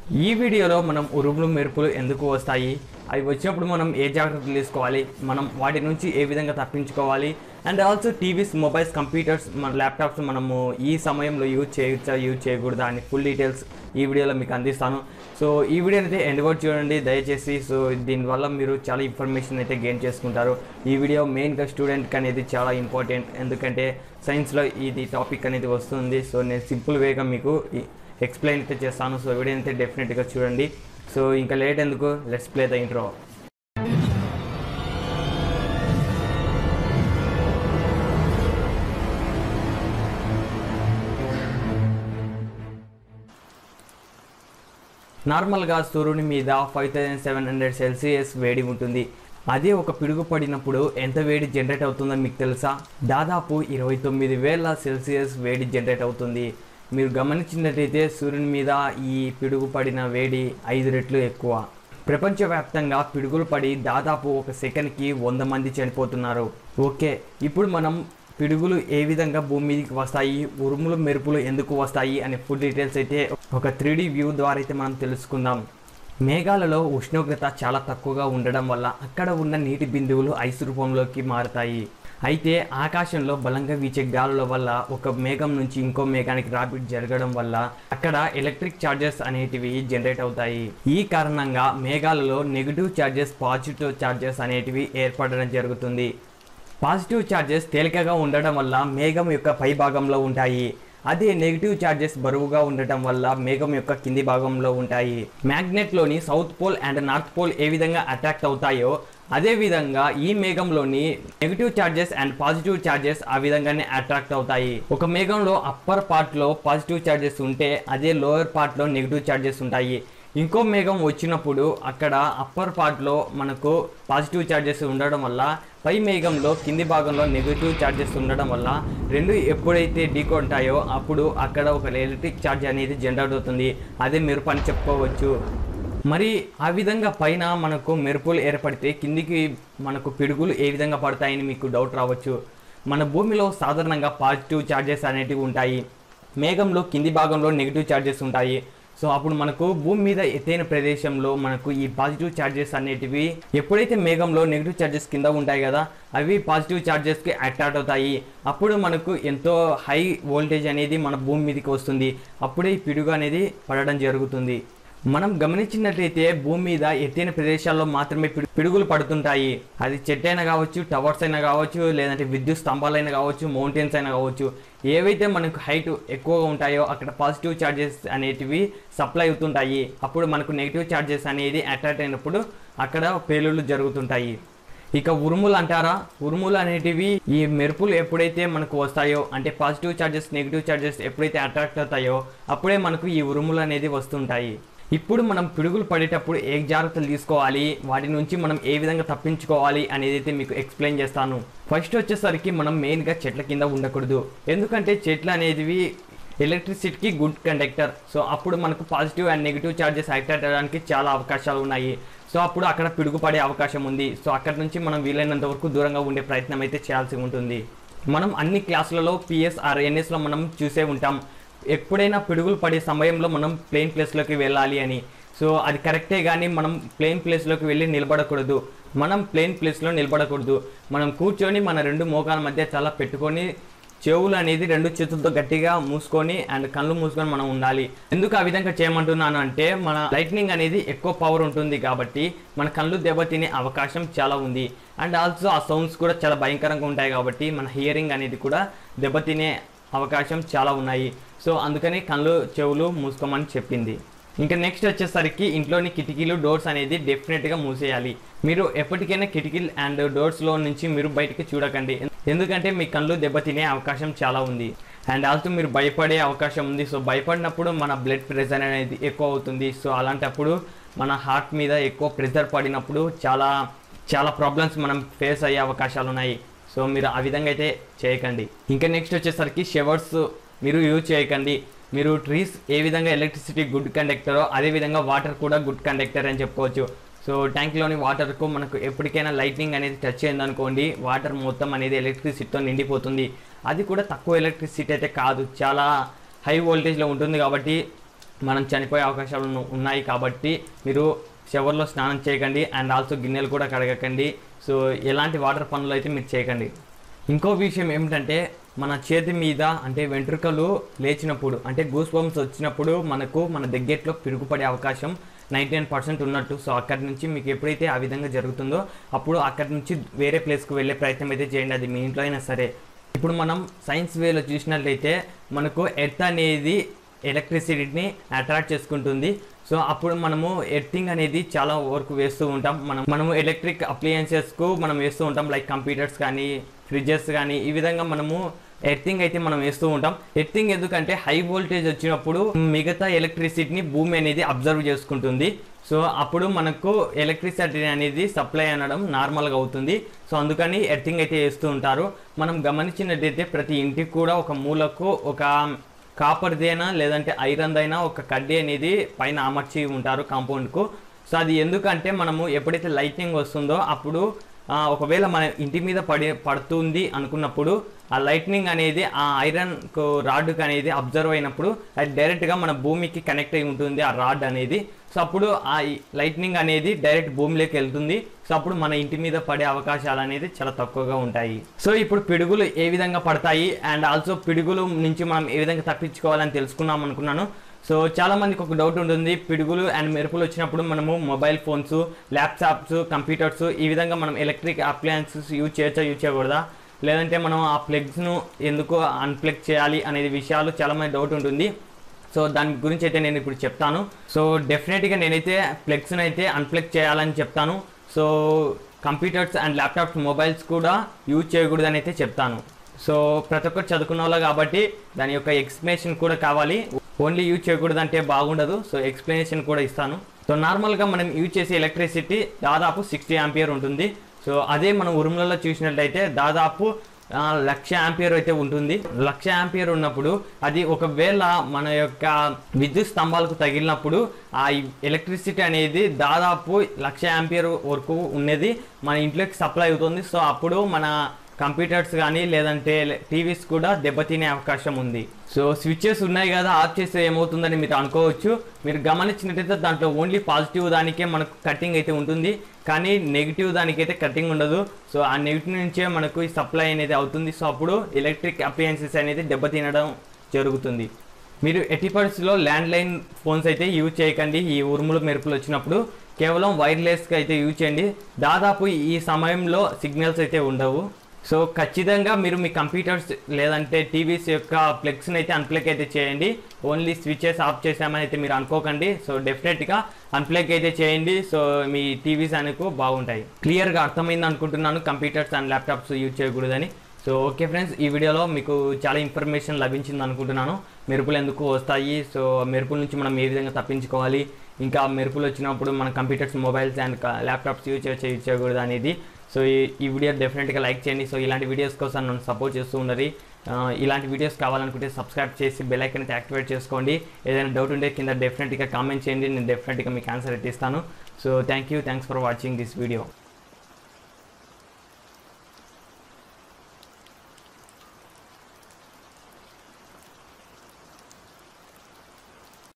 ఈ వీడియోలో మనం ఉరుములు మెరుపులు ఎందుకు వస్తాయి అవి వచ్చినప్పుడు మనం ఏ జాగ్రత్తలు తీసుకోవాలి మనం వాటి నుంచి ఏ విధంగా తప్పించుకోవాలి and also TVs mobiles computers మన ల్యాప్టాప్స్ మనము ఈ సమయంలో యూజ్ చేయొచ్చా యూజ్ చేయకూడదా అని ఫుల్ డీటెయిల్స్ ఈ వీడియోలో మీకు అందిస్తాను సో ఈ వీడియో అయితే ఎండ్ వరకు చూడండి దయచేసి సో దీనివల్ల మీరు చాలా ఇన్ఫర్మేషన్ అయితే గెయిన్ చేసుకుంటారు ఈ వీడియో మెయిన్గా స్టూడెంట్కి అనేది చాలా ఇంపార్టెంట్ ఎందుకంటే సైన్స్లో ఇది టాపిక్ అనేది వస్తుంది సో నేను సింపుల్ వేగా మీకు ఈ- ఎక్స్ప్లెయిన్ అయితే చేస్తాను సో వీడియో అయితే డెఫినెట్గా చూడండి సో ఇంకా లేట్ ఎందుకు లెట్స్ ప్లే ద ఇంట్రో నార్మల్గా సూర్యుని మీద five thousand seven hundred Celsius వేడి ఉంటుంది అదే ఒక పిడుగు పడినప్పుడు ఎంత వేడి జనరేట్ అవుతుందో మీకు తెలుసా దాదాపు ఇరవై తొమ్మిది వేల సెల్సియస్ వేడి జనరేట్ అవుతుంది మీరు గమనించినట్లయితే సూర్యుని మీద ఈ పిడుగు పడిన వేడి ఐదు రెట్లు ఎక్కువ ప్రపంచవ్యాప్తంగా పిడుగులు పడి దాదాపు ఒక సెకండ్కి వంద మంది చనిపోతున్నారు ఓకే ఇప్పుడు మనం పిడుగులు ఏ విధంగా భూమి మీదకి వస్తాయి ఉరుములు మెరుపులు ఎందుకు వస్తాయి అనే ఫుల్ డీటెయిల్స్ అయితే ఒక త్రీ వ్యూ ద్వారా అయితే మనం తెలుసుకుందాం మేఘాలలో ఉష్ణోగ్రత చాలా తక్కువగా ఉండడం వల్ల అక్కడ ఉన్న నీటి బిందువులు ఐస్ రూపంలోకి మారుతాయి అయితే ఆకాశంలో బలంగా వీచే గాలుల వల్ల ఒక మేఘం నుంచి ఇంకో మేఘానికి రాపిడ్ జరగడం వల్ల అక్కడ ఎలక్ట్రిక్ చార్జెస్ అనేటివి జనరేట్ అవుతాయి ఈ కారణంగా మేఘాలలో నెగిటివ్ చార్జెస్ పాజిటివ్ చార్జెస్ అనేటివి ఏర్పడడం జరుగుతుంది పాజిటివ్ ఛార్జెస్ తేలికగా ఉండడం వల్ల మేఘం యొక్క పై భాగంలో ఉంటాయి అదే నెగిటివ్ ఛార్జెస్ బరువుగా ఉండటం వల్ల మేఘం యొక్క కింది భాగంలో ఉంటాయి మ్యాగ్నెట్లోని south pole and north pole ఏ విధంగా అట్రాక్ట్ అవుతాయో అదే విధంగా ఈ మేఘంలోని negative charges and positive charges ఆ విధంగానే అట్రాక్ట్ అవుతాయి ఒక మేఘంలో అప్పర్ పార్ట్లో పాజిటివ్ ఛార్జెస్ ఉంటే అదే లోయర్ పార్ట్లో నెగిటివ్ ఛార్జెస్ ఉంటాయి ఇంకో మేఘం వచ్చినప్పుడు అక్కడ అప్పర్ పార్ట్లో మనకు పాజిటివ్ ఛార్జెస్ ఉండడం వల్ల పై మేఘంలో కింది భాగంలో నెగిటివ్ ఛార్జెస్ ఉండడం వల్ల రెండు ఎప్పుడైతే ఢీకొంటాయో అప్పుడు అక్కడ ఒక ఎలక్ట్రిక్ ఛార్జ్ అనేది జనరేట్ అవుతుంది అదే మెరుపు అని చెప్పుకోవచ్చు మరి ఆ విధంగా పైన మనకు మెరుపులు ఏర్పడితే కిందికి మనకు పిడుగులు ఏ విధంగా పడతాయని మీకు డౌట్ రావచ్చు మన భూమిలో సాధారణంగా పాజిటివ్ ఛార్జెస్ అనేటివి ఉంటాయి మేఘంలో కింది భాగంలో నెగిటివ్ ఛార్జెస్ ఉంటాయి సో అప్పుడు మనకు భూమి మీద ఎత్తైన ప్రదేశంలో మనకు ఈ పాజిటివ్ ఛార్జెస్ అనేటివి ఎప్పుడైతే మేఘంలో నెగిటివ్ ఛార్జెస్ కింద ఉంటాయి కదా అవి పాజిటివ్ ఛార్జెస్కి అట్రాక్ట్ అవుతాయి అప్పుడు మనకు ఎంతో హై వోల్టేజ్ అనేది మన భూమి మీదకి వస్తుంది అప్పుడే ఈ పిడుగు అనేది పడడం జరుగుతుంది మనం గమనించినట్లయితే భూమి మీద ఎత్తైన ప్రదేశాల్లో మాత్రమే పిడు- పిడుగులు పడుతుంటాయి అది చెట్టు అయినా కావచ్చు టవర్స్ అయినా కావచ్చు లేదంటే విద్యుత్ స్తంభాలైనా కావచ్చు మౌంటైన్స్ అయినా కావచ్చు ఏవైతే మనకు హైట్ ఎక్కువగా ఉంటాయో అక్కడ పాజిటివ్ ఛార్జెస్ అనేటివి సప్లై అవుతుంటాయి అప్పుడు మనకు నెగిటివ్ ఛార్జెస్ అనేది అట్రాక్ట్ అయినప్పుడు అక్కడ పేలుళ్ళు జరుగుతుంటాయి ఇక ఉరుములు అంటారా ఉరుములు అనేటివి ఈ మెరుపులు ఎప్పుడైతే మనకు వస్తాయో అంటే పాజిటివ్ ఛార్జెస్ నెగిటివ్ ఛార్జెస్ ఎప్పుడైతే అట్రాక్ట్ అవుతాయో అప్పుడే మనకు ఈ ఉరుములు అనేది వస్తుంటాయి ఇప్పుడు మనం పిడుగులు పడేటప్పుడు ఏ జాగ్రత్తలు తీసుకోవాలి వాటి నుంచి మనం ఏ విధంగా తప్పించుకోవాలి అనేది అయితే మీకు ఎక్స్ప్లెయిన్ చేస్తాను ఫస్ట్ వచ్చేసరికి మనం మెయిన్గా చెట్ల కింద ఉండకూడదు ఎందుకంటే చెట్లు అనేవి ఎలక్ట్రిసిటీకి గుడ్ కండక్టర్ సో అప్పుడు మనకు positive and negative charges attract అవ్వడానికి చాలా అవకాశాలు ఉన్నాయి సో అప్పుడు అక్కడ పిడుగు పడే అవకాశం ఉంది సో అక్కడ నుంచి మనం వీలైనంత వరకు దూరంగా ఉండే ప్రయత్నం అయితే చేయాల్సి ఉంటుంది మనం అన్ని క్లాసులలో పిఎస్ ఆర్ ఎన్ఎస్లో మనం చూసే ఉంటాం ఎప్పుడైనా పిడుగులు పడే సమయంలో మనం ప్లెయిన్ ప్లేస్లోకి వెళ్ళాలి అని సో అది కరెక్టే కానీ మనం ప్లెయిన్ ప్లేస్లోకి వెళ్ళి నిలబడకూడదు మనం ప్లెయిన్ ప్లేస్లో నిలబడకూడదు మనం కూర్చొని మన రెండు మోకాల మధ్య చాలా పెట్టుకొని చెవులు అనేది రెండు చేతులతో గట్టిగా మూసుకొని అండ్ కళ్ళు మూసుకొని మనం ఉండాలి ఎందుకు ఆ విధంగా చేయమంటున్నాను అంటే మన లైట్నింగ్ అనేది ఎక్కువ పవర్ ఉంటుంది కాబట్టి మన కళ్ళు దెబ్బతినే అవకాశం చాలా ఉంది అండ్ ఆల్సో ఆ సౌండ్స్ కూడా చాలా భయంకరంగా ఉంటాయి కాబట్టి మన హియరింగ్ అనేది కూడా దెబ్బతినే అవకాశం చాలా ఉన్నాయి సో అందుకని కళ్ళు చెవులు మూసుకోమని చెప్పింది ఇంకా నెక్స్ట్ వచ్చేసరికి ఇంట్లోని కిటికీలు డోర్స్ అనేది డెఫినెట్గా మూసేయాలి మీరు ఎప్పటికైనా కిటికీలు అండ్ డోర్స్లో నుంచి మీరు బయటికి చూడకండి ఎందుకంటే మీ కళ్ళు దెబ్బతినే అవకాశం చాలా ఉంది అండ్ ఆల్సో మీరు భయపడే అవకాశం ఉంది సో భయపడినప్పుడు మన బ్లడ్ ప్రెషర్ అనేది ఎక్కువ అవుతుంది సో అలాంటప్పుడు మన హార్ట్ మీద ఎక్కువ ప్రెషర్ పడినప్పుడు చాలా చాలా ప్రాబ్లమ్స్ మనం ఫేస్ అయ్యే అవకాశాలు ఉన్నాయి సో మీరు ఆ విధంగా అయితే చేయకండి ఇంకా నెక్స్ట్ వచ్చేసరికి షవర్స్ మీరు యూజ్ చేయకండి మీరు ట్రీస్ ఏ విధంగా ఎలక్ట్రిసిటీ గుడ్ కండక్టరో అదే విధంగా వాటర్ కూడా గుడ్ కండక్టర్ అని చెప్పుకోవచ్చు సో ట్యాంక్లోని వాటర్కు మనకు ఎప్పటికైనా లైట్నింగ్ అనేది టచ్ అయిందనుకోండి వాటర్ మొత్తం అనేది ఎలక్ట్రిసిటీతో నిండిపోతుంది అది కూడా తక్కువ ఎలక్ట్రిసిటీ అయితే కాదు చాలా హై వోల్టేజ్లో ఉంటుంది కాబట్టి మనం చనిపోయే అవకాశాలు ఉన్న- ఉన్నాయి కాబట్టి మీరు షవర్లో స్నానం చేయకండి అండ్ ఆల్సో గిన్నెలు కూడా కడగకండి సో ఎలాంటి వాటర్ పనులు అయితే మీరు చేయకండి ఇంకో విషయం ఏమిటంటే మన చేతి మీద అంటే వెంట్రుకలు లేచినప్పుడు అంటే గూస్ బంప్స్ వచ్చినప్పుడు మనకు మన దగ్గరలో పిరుగుపడే అవకాశం నైంటీ నైన్ పర్సెంట్ ఉన్నట్టు సో అక్కడి నుంచి మీకు ఎప్పుడైతే ఆ విధంగా జరుగుతుందో అప్పుడు అక్కడి నుంచి వేరే ప్లేస్కి వెళ్ళే ప్రయత్నం అయితే చేయండి అది మీ ఇంట్లో అయినా సరే ఇప్పుడు మనం సైన్స్ వేలో చూసినట్లయితే మనకు ఎర్త్ అనేది ఎలక్ట్రిసిటీని అట్రాక్ట్ చేసుకుంటుంది సో అప్పుడు మనము ఎర్తింగ్ అనేది చాలా వరకు వేస్తూ ఉంటాం మనం మనము ఎలక్ట్రిక్ అప్లయన్సెస్కు మనం వేస్తూ ఉంటాం లైక్ కంప్యూటర్స్ కానీ ఫ్రిడ్జెస్ కానీ ఈ విధంగా మనము ఎర్తింగ్ అయితే మనం వేస్తూ ఉంటాం ఎర్తింగ్ ఎందుకంటే హై వోల్టేజ్ వచ్చినప్పుడు మిగతా ఎలక్ట్రిసిటీని భూమి అనేది అబ్జర్వ్ చేసుకుంటుంది సో అప్పుడు మనకు ఎలక్ట్రిసిటీ అనేది సప్లై అనడం నార్మల్గా అవుతుంది సో అందుకని ఎర్తింగ్ అయితే వేస్తూ ఉంటారు మనం గమనించినట్టయితే ప్రతి ఇంటికి కూడా ఒక మూలకు ఒక కాపర్దైనా లేదంటే ఐరన్దైనా ఒక కడ్డీ అనేది పైన అమర్చి ఉంటారు కాంపౌండ్కు సో అది ఎందుకంటే మనము ఎప్పుడైతే లైటింగ్ వస్తుందో అప్పుడు ఆ, ఒకవేళ మన ఇంటి మీద పడి పడుతుంది అనుకున్నప్పుడు ఆ లైట్నింగ్ అనేది ఆ ఐరన్ రాడ్కి అనేది అబ్జర్వ్ అయినప్పుడు అది డైరెక్ట్గా మన భూమికి కనెక్ట్ అయి ఉంటుంది ఆ రాడ్ అనేది సో అప్పుడు ఆ లైట్నింగ్ అనేది డైరెక్ట్ భూమిలోకి వెళ్తుంది సో అప్పుడు మన ఇంటి మీద పడే అవకాశాలు అనేది చాలా తక్కువగా ఉంటాయి సో ఇప్పుడు పిడుగులు ఏ విధంగా పడతాయి అండ్ ఆల్సో పిడుగులు నుంచి మనం ఏ విధంగా తప్పించుకోవాలని తెలుసుకున్నాం అనుకున్నాను సో చాలా మందికి ఒక డౌట్ ఉంటుంది పిడుగులు అండ్ మెరుపులు వచ్చినప్పుడు మనము మొబైల్ ఫోన్స్ ల్యాప్టాప్స్ కంప్యూటర్స్ ఈ విధంగా మనం ఎలక్ట్రిక్ అప్లయన్సెస్ యూజ్ చేయొచ్చా యూజ్ చేయకూడదా లేదంటే మనం ఆ ప్లగ్స్ను ఎందుకు అన్ప్లగ్ చేయాలి అనేది విషయాలు చాలా మంది డౌట్ ఉంటుంది సో దాని గురించి అయితే నేను ఇప్పుడు చెప్తాను సో డెఫినెట్గా నేనైతే ప్లగ్స్ని అయితే అన్ప్లగ్ చేయాలని చెప్తాను so computers and laptops mobiles కూడా యూజ్ చేయకూడదని అయితే చెప్తాను సో ప్రతి ఒక్కరు చదువుకున్న వాళ్ళు కాబట్టి దాని యొక్క ఎక్స్ప్లెనేషన్ కూడా కావాలి ఓన్లీ యూజ్ చేయకూడదు అంటే బాగుండదు సో ఎక్స్ప్లెనేషన్ కూడా ఇస్తాను సో నార్మల్గా మనం యూజ్ చేసే ఎలక్ట్రిసిటీ దాదాపు సిక్స్టీ ఆంపియర్ ఉంటుంది సో అదే మనం ఉరుములలో చూసినట్లయితే దాదాపు ఆ, లక్ష యాంపియర్ అయితే ఉంటుంది లక్ష యాంపియర్ ఉన్నప్పుడు అది ఒకవేళ మన యొక్క విద్యుత్ స్తంభాలకు తగిలినప్పుడు ఆ ఎలక్ట్రిసిటీ అనేది దాదాపు లక్ష యాంపియర్ వరకు ఉన్నది మన ఇంట్లోకి సప్లై అవుతుంది సో అప్పుడు మన కంప్యూటర్స్ కానీ లేదంటే టీవీస్ కూడా దెబ్బతినే అవకాశం ఉంది సో స్విచ్చెస్ ఉన్నాయి కదా ఆఫ్ చేస్తే ఏమవుతుందని మీరు అనుకోవచ్చు మీరు గమనించినట్టయితే దాంట్లో ఓన్లీ పాజిటివ్ దానికే మనకు కటింగ్ అయితే ఉంటుంది కానీ నెగిటివ్ దానికైతే కటింగ్ ఉండదు సో ఆ నెగిటివ్ నుంచే మనకు ఈ సప్లై అనేది అవుతుంది సో అప్పుడు ఎలక్ట్రిక్ అప్లయన్సెస్ అనేది దెబ్బతినడం జరుగుతుంది మీరు ఎట్టి పరిస్థితుల్లో ల్యాండ్ లైన్ ఫోన్స్ అయితే యూజ్ చేయకండి ఈ ఉరుములు మెరుపులు వచ్చినప్పుడు కేవలం వైర్లెస్గా అయితే యూజ్ చేయండి దాదాపు ఈ సమయంలో సిగ్నల్స్ అయితే ఉండవు సో ఖచ్చితంగా మీరు మీ కంప్యూటర్స్ లేదంటే టీవీస్ యొక్క ప్లగ్స్ని అయితే అన్ప్లగ్ అయితే చేయండి ఓన్లీ స్విచెస్ ఆఫ్ చేసామని అయితే మీరు అనుకోకండి సో డెఫినెట్గా అన్ప్లగ్ అయితే చేయండి సో మీ టీవీస్ అనేకు బాగుంటాయి క్లియర్గా అర్థమైంది అనుకుంటున్నాను కంప్యూటర్స్ అండ్ ల్యాప్టాప్స్ యూజ్ చేయకూడదని సో ఓకే ఫ్రెండ్స్ ఈ వీడియోలో మీకు చాలా ఇన్ఫర్మేషన్ లభించింది అనుకుంటున్నాను మెరుపులు ఎందుకు వస్తాయి సో మెరుపుల నుంచి మనం ఏ విధంగా తప్పించుకోవాలి ఇంకా మెరుపులు వచ్చినప్పుడు మన computers mobiles and laptops use చేయొచ్చా యూజ్ చేయకూడదు అనేది సో ఈ ఈ వీడియో డెఫినెట్గా లైక్ చేయండి సో ఇలాంటి వీడియోస్ కోసం నన్ను సపోర్ట్ చేస్తూ ఉండరు ఆ, ఇలాంటి వీడియోస్ కావాలనుకుంటే సబ్స్క్రైబ్ చేసి బెల్ ఐకన్ అయితే యాక్టివేట్ చేసుకోండి ఏదైనా డౌట్ ఉంటే కింద డెఫినెట్గా కామెంట్ చేయండి నేను డెఫినెట్గా మీకు ఆన్సర్ అయితే ఇస్తాను so thank you thanks for watching this video